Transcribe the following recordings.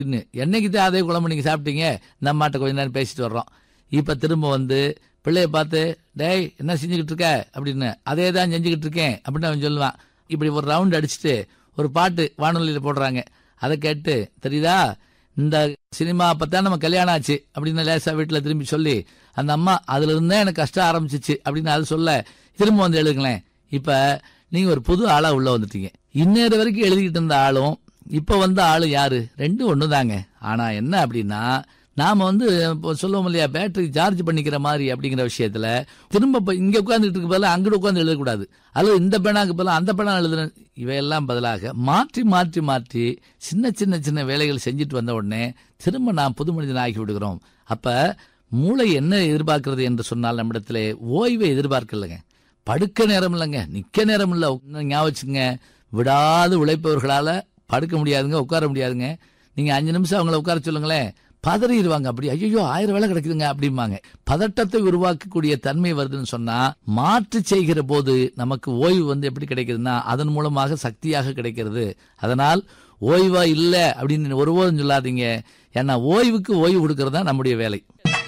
இன்னும் என்னைக்கு தான் அதே குழம்பு நீங்க சாப்பிட்டீங்க இந்த அம்மாட்ட கொஞ்ச நேரம் பேசிட்டு வர்றோம் இப்ப திரும்ப வந்து பிள்ளைய பார்த்து டேய் என்ன செஞ்சுக்கிட்டு இருக்க அப்படின்னு அதே தான் செஞ்சுக்கிட்டு இருக்கேன் அப்படின்னு அவன் சொல்லுவான் இப்படி ஒரு ரவுண்ட் அடிச்சுட்டு ஒரு பாட்டு வானொலியில போடுறாங்க அதை கேட்டு தெரியுதா இந்த சினிமா அப்பதான் நம்ம கல்யாணம் ஆச்சு அப்படின்னு லேசா வீட்டுல திரும்பி சொல்லி அந்த அம்மா அதுல இருந்தே எனக்கு கஷ்டம் ஆரம்பிச்சிச்சு அப்படின்னு அது சொல்ல திரும்ப வந்து எழுதுங்களேன் இப்ப நீங்க ஒரு புது ஆளா உள்ள வந்துட்டீங்க இன்னேறு வரைக்கும் எழுதிக்கிட்டு இருந்த ஆளும் இப்ப வந்த ஆளு யாரு ரெண்டும் ஒண்ணுதாங்க ஆனா என்ன அப்படின்னா நாம வந்து இப்போ சொல்லுவோம் இல்லையா பேட்டரி சார்ஜ் பண்ணிக்கிற மாதிரி அப்படிங்கிற விஷயத்துல திரும்ப இப்ப இங்க உட்கார்ந்துட்டு இருக்க பதிலா அங்கிட்டு உட்கார்ந்து எழுதக்கூடாது அல்லது இந்த பேனாக்கு பதிலா அந்த பேனா எழுதுன இவையெல்லாம் பதிலாக மாற்றி மாற்றி மாற்றி சின்ன சின்ன சின்ன வேலைகள் செஞ்சுட்டு வந்த உடனே திரும்ப நாம் புது மனிதன் ஆகி விடுகிறோம் அப்ப மூளை என்ன எதிர்பார்க்கிறது என்று சொன்னால் நம்மிடத்திலே ஓய்வை எதிர்பார்க்கலங்க படுக்க நேரம் இல்லைங்க நிக்க நேரம் இல்ல இன்னும் ஞாபகம் வச்சுங்க விடாது உழைப்பவர்களால படுக்க முடியாதுங்க உட்கார முடியாதுங்க நீங்க அஞ்சு நிமிஷம் அவங்கள உட்கார சொல்லுங்களேன் பதறிடுவாங்க அப்படி ஐயோ ஆயிரம் வேலை கிடைக்குதுங்க அப்படிம்பாங்க பதட்டத்தை உருவாக்கக்கூடிய தன்மை வருதுன்னு சொன்னா மாற்று செய்கிற போது நமக்கு ஓய்வு வந்து எப்படி கிடைக்குதுன்னா அதன் மூலமாக சக்தியாக கிடைக்கிறது அதனால் ஓய்வா இல்ல அப்படின்னு ஒருபோதும் சொல்லாதீங்க ஏன்னா ஓய்வுக்கு ஓய்வு கொடுக்கறது தான் நம்முடைய வேலை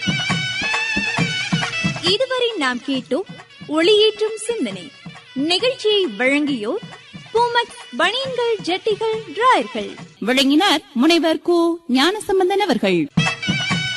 இதுவரை நாம் கேட்டோம் ஒளியேற்றும் சிந்தனை நிகழ்ச்சியை வழங்கியோர் பூமக் பனியன்கள் ஜட்டிகள் டிராயர்கள் விளங்கினார் முனைவர் கு ஞானசம்பந்தன் அவர்கள்